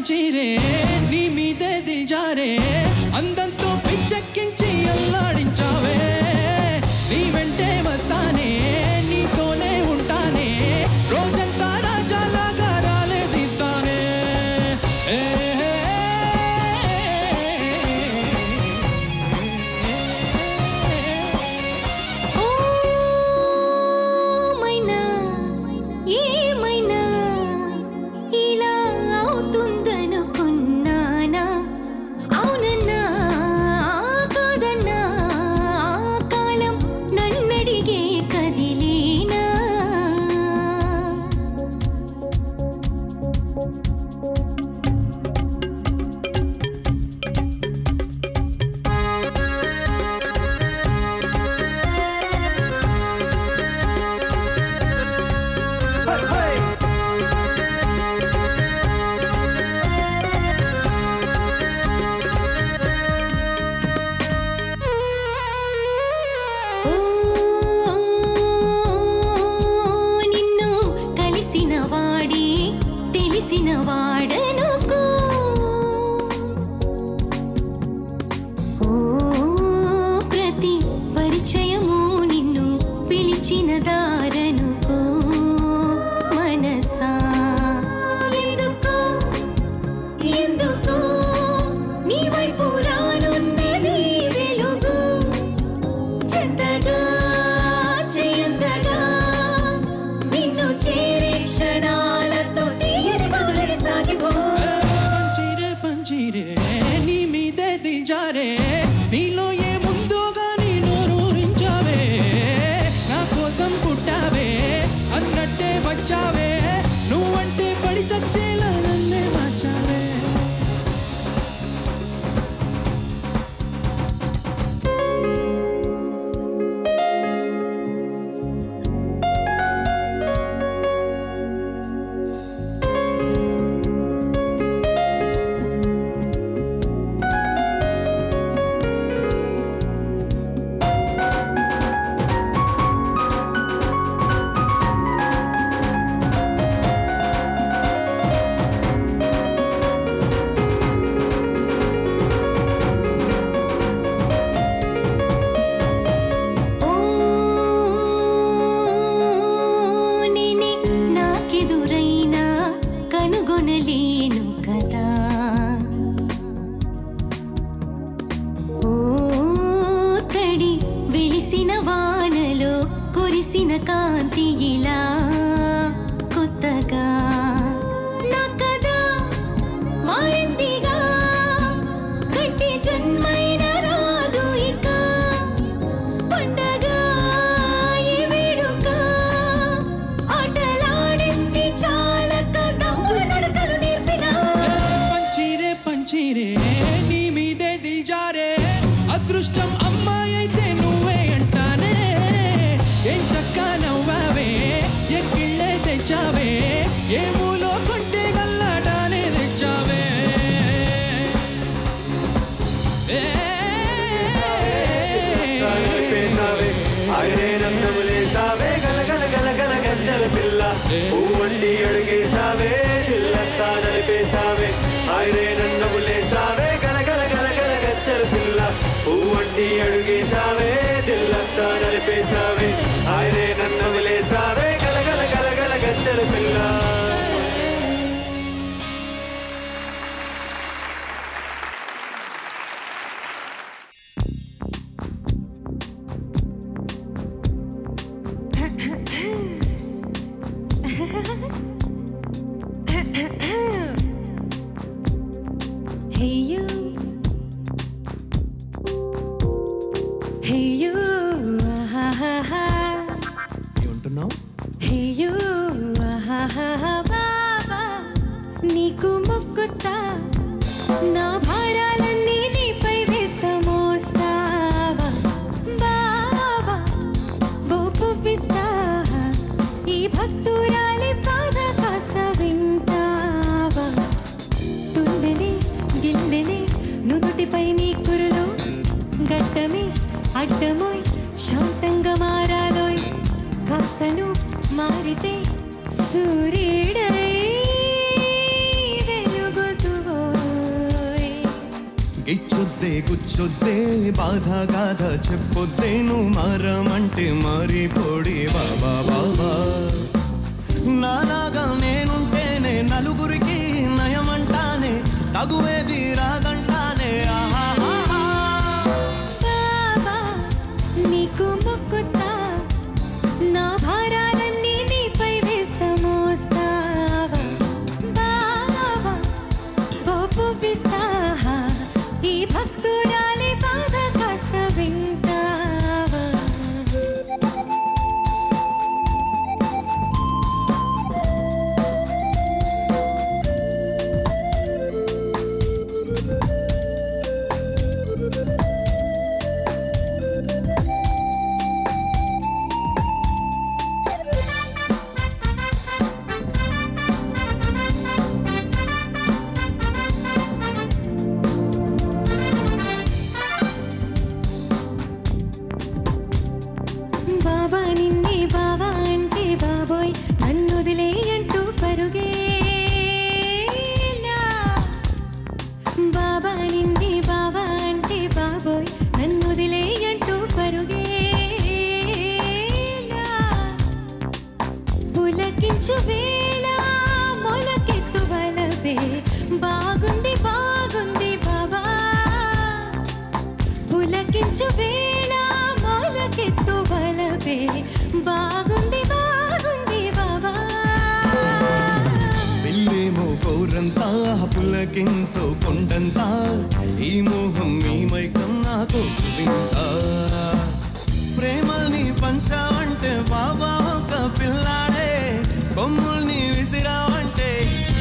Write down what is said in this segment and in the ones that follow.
పంచిరే నీ మీదే దిల్జారే అందంతో పిచ్చెక్కించి అల్లాడించావే నీ వెంటే వస్తానే నీతోనే ఉంటానే రోజంతా రాజాలాగా రాలే తీస్తానే ఏ మైనా ఏమైనా ఇలా అవుతుందనుకున్నానా అవునన్నా కాదన్నా కాలం నన్నడిగే కదిలేనా ఓ నిన్ను కలిసిన వాడే తెలిసిన వాడనుకో ఓ ప్రతి పరిచయము నిన్ను పిలిచిన దారనుకో మనసా ఎందుకో ఎందుకో నీ వైపు రానున్నది వెలుగు చెత్తగా చేయంతగా నిన్ను చేరే క్షణాలతో తీయని కదులే సాగిపో పంచిరే పంచిరే నీ మీదే దిల్జారే నీలో ఏముందో గాని నోరూరించావే నా కోసం పుట్టావే అన్నట్టే వచ్చావే నువ్వంటే పడి చచ్చేలా నన్నే మార్చావే ఓ నేనే నాకెదురైనా కనుగొనలేను కదా ఓ తడి వెలిసిన వానలో కురిసిన కాంతి ఇలా కొత్తగా నా కదా మారిందిగా గట్టి జన్మైన రాదు ఇక పండగ ఈ వేడుక ఆటలాడింది చాలక దమ్ముల నడకలు నేర్పిన పంచిరే పంచిరే నీ మీదే దిల్జారే అదృష్టం అమ్మాయి అయితే నువ్వే అంటానే ఏం చక్కా నవ్వావే ఎక్కిళ్ళే తెచ్చావే ఏ మూలో కొంటే గల్లాటానే తెచ్చావే ఏ పేసావే ఆయనే నన్ను లేసావే గల గల గల గల గజ్జల పిల్ల పువ్వంటి అడుగేసావే దిల్లంతా నలిపేసావే ఆయనే నన్ను లేసావే గల గల గల గల గజ్జల పిల్ల పువ్వంటి అడుగేసావే దిల్లంతా నలిపేసావే ఆయనే నన్ను లేసావే గల గల గల గల గజ్జల పిల్ల Hey you Hey you ah, ah, ah, ah. ఏమంటున్నావు Hey you ah, ah, ah, ah, బాబా నీకు మొక్కుతా నా భారాలన్నీ నీపై వేస్తా మోస్తావా బాబా బొబ్బిస్తా ఈ భక్తురాలి పాద కాస్త వింటావా తుండెనే గిల్లెనే నుదుటిపై నీ కురులు గట్టమే అడ్డమోయ్ శాంతంగా మారాలోయ్ కాస్తను మారితే సూర్యుడై వెలుగుతూ ఇచ్చొద్దే గుచ్చొద్దే బాధ గాథ చెప్పొద్దే నువ్వు మారమంటే మారిపోడి బాబా బాబా నాలాగా నేనుంటేనే నలుగురికి నయమంటానే తగువేది రాదంటానే ఆహాహా బాబా నీకు మొక్కుతా నా భారాలన్నీ నీపై వేస్తా మోస్తావా బావా గోపు పిస్తాహా ఈ భక్తురాలి బాధ కాస్త వింటావా బాబా నిన్నే బావా అంటే బాబోయ్ నన్ను వదిలేయంటూ పరుగేలా బాబా నిన్నే బావా అంటే బాబోయ్ నన్ను వదిలేయంటూ పరుగేలా పులకించు వేళ మొలకెత్తు బలవే బాగుంది బాగుంది బాబా పులకించు వేళ మొలకెత్తు బలవే బాగుంది బాగుంది బాబా పెళ్ళేమో కోరంతా పులకింతో కొండంతా ఈ మోహం మీ మైకం నాకు వింత ప్రేమల్ని పంచావంటే బాబా ఒక పిల్లాడే కొమ్ముల్ని విసిరావంటే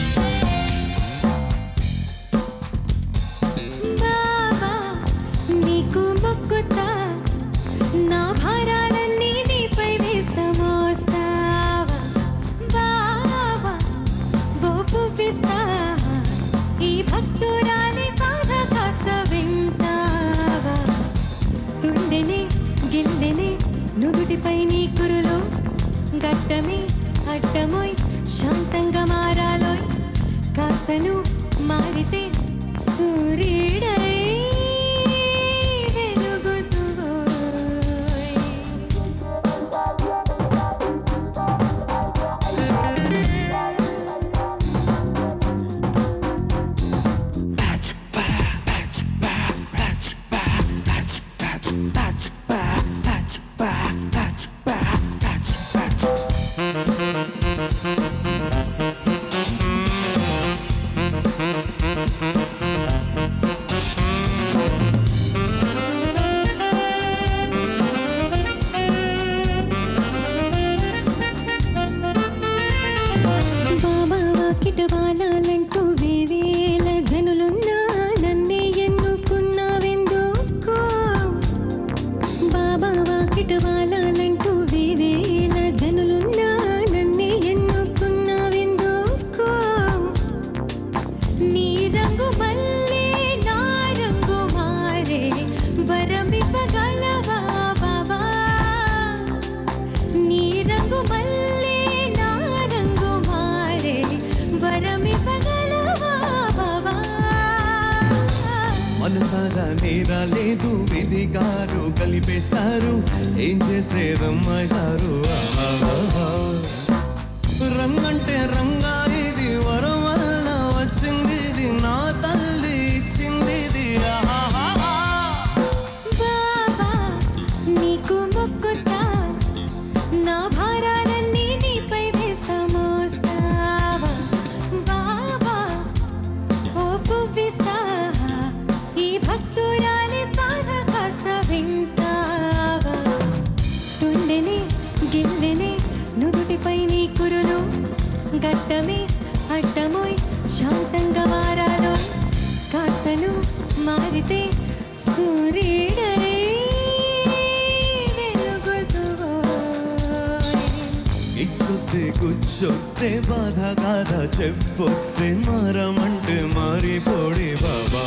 బాబా నీకు మొక్కుతా నా భారాలన్నీ నీపై వేస్తా మోస్తావా బాబా గోపు పిస్తావా ఈ భక్తురాలి బాధ కాస్త వింటావా తుండెనే గిల్లెనే నుదుటిపై నీ కురులో గట్టమే అడ్డమోయ్ శాంతంగా మారాలోయ్ కాస్తను మారితే సూర్యుడై వెలుగుతువోయ్ బాబా వాకిట వాలాలంటూ వేవేల జనులున్నా నన్నే ఎన్నుకున్నావెందుకో బాబా వాకిట వాలాలంటూ వేవేల జనులున్నా నన్నే ఎన్నుకున్నావెందుకో నీ రంగు మల్లే నా రంగు మారే వరమివ్వగలవా బాబా నీ రంగు మల్లే నా రంగు మారే వరమివ్వగలవా బాబా మనసాగా నేరా లేదు విధి గారు కలిపేశారు ఏం చేసేదమ్మాయి గారు ఆహాహా. రంగంటే రంగా ఇది వరం వల్ల వచ్చింది ఇది నా తల్లి ఇచ్చింది ఇది ఆహాహా. బాబా నీకు మొక్కుతా నా భారాలన్నీ నీపై వేస్తా మోస్తావా బాబా ఓ పువ్విస్తావా ఈ భక్తురాలి బాధ కాస్త వింటావా తుండెనే గిల్లెనే నుదుటిపై నీ కురులు గట్టమే అడ్డమోయ్ శాంతంగా మారాలో కాస్తను మారితే సూర్యుడై వెలుగుతువోయ్ ఇచ్చొద్దే కూర్చొద్దే బాధ గాథ చెప్పొద్దే మారమంటే మారిపోడి బాబా